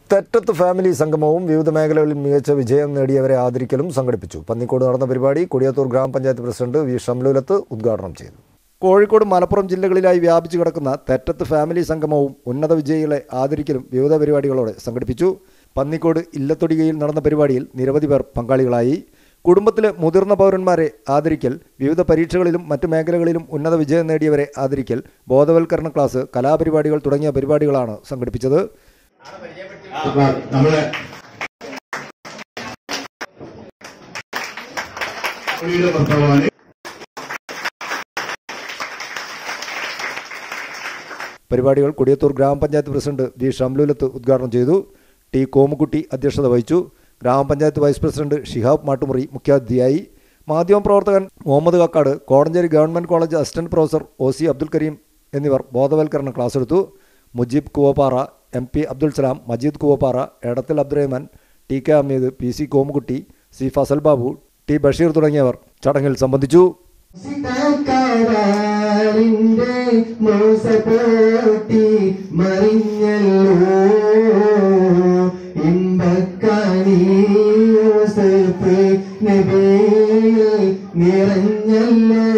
തെറ്റത്ത് family സംഗമവും വിവിധ മേഖലകളിൽ മികച്ച വിജയം നേടിയവരെ ആദരിക്കലും സംഘടിപ്പിച്ചു പന്നിക്കോട് നടന്ന പരിപാടി കൊടിയത്തൂർ ഗ്രാമപഞ്ചായത്ത് പ്രസിഡന്റ് വി ഷംലുലത്ത് ഉദ്ഘാടനം ചെയ്തു കോഴിക്കോട് മലപ്പുറം ജില്ലകളിലായി വ്യാപിച്ചു കിടക്കുന്ന തെറ്റത്ത് ഫാമിലി സംഗമവും ഉന്നത വിജയികളെ ആദരിക്കലും വിവിധ പരിപാടികളോടെ സംഘടിപ്പിച്ചു പന്നിക്കോട് ഇല്ലത്തൊടികയിൽ നടന്ന പരിപാടിയിൽ നിരവധി പേർ പങ്കാളികളായി കുടുംബത്തിലെ മുതിർന്ന പൗരന്മാരെ ആദരിക്കൽ വിവിധ പരീക്ഷകളിലും മറ്റു മേഖലകളിലും ഉന്നത വിജയം നേടിയവരെ ആദരിക്കൽ ബോധവൽക്കരണ ക്ലാസ് കലാപരിപാടികൾ തുടങ്ങിയ പരിപാടികളാണ് സംഘടിപ്പിച്ചത് അപ്പൊ നമ്മളെ പുള്ളിയുടെ ഭർത്താവാണ് പരിപാടികൾ കൊടിയത്തൂർ ഗ്രാമപഞ്ചായത്ത് പ്രസിഡന്റ് വി ഷംലുലത്ത് ഉദ്ഘാടനം ചെയ്തു ടി കോമുക്കുട്ടി അധ്യക്ഷത വഹിച്ചു ഗ്രാമപഞ്ചായത്ത് വൈസ് പ്രസിഡന്റ് ഷിഹാബ് മാട്ടുമുറി മുഖ്യാതിഥിയായി മാധ്യമപ്രവർത്തകൻ Muhammad Kakkad Kodanchery government college assistant professor O C Abdul Kareem എന്നിവർ ബോധവൽക്കരണ ക്ലാസ് എടുത്തു Mujeeb Kuvappara M P Abdul Salam Majeed Kuvappara Edathil Abdurahman T K Ameed P C Komukutty C Fasal Babu T Basheer തുടങ്ങിയവർ ചടങ്ങിൽ സംബന്ധിച്ചു സിതക്കരാറിന്റെ മോസപ്പോട്ടി മറിഞ്ഞല്ലോ ഇമ്പക്കണി യോസഫ് നബിയിൽ നിറഞ്ഞല്ലോ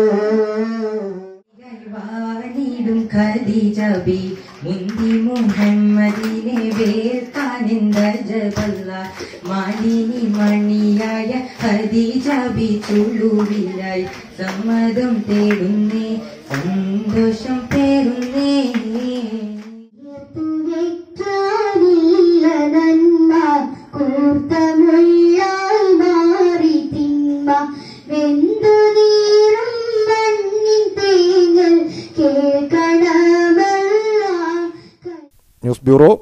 വാണിടും ഖദീജബി മുന്തി മുഹമ്മദിനെ വേർക്കാനെന്ത ജബല്ല മാലിനി മണിയായ ഖദീജബി ചുളുവിലായി സമ്മതം തേടുന്നേ സന്തോഷം പേരുന്നേ വെക്കാനില്ല നന്മ കൂർത്തമുള്ളായി മാറി തിന്മ വെന്തു നീറും മണ്ണിൻ തേങ്ങൽ കേൾക്കണമല്ല ന്യൂസ് ബ്യൂറോ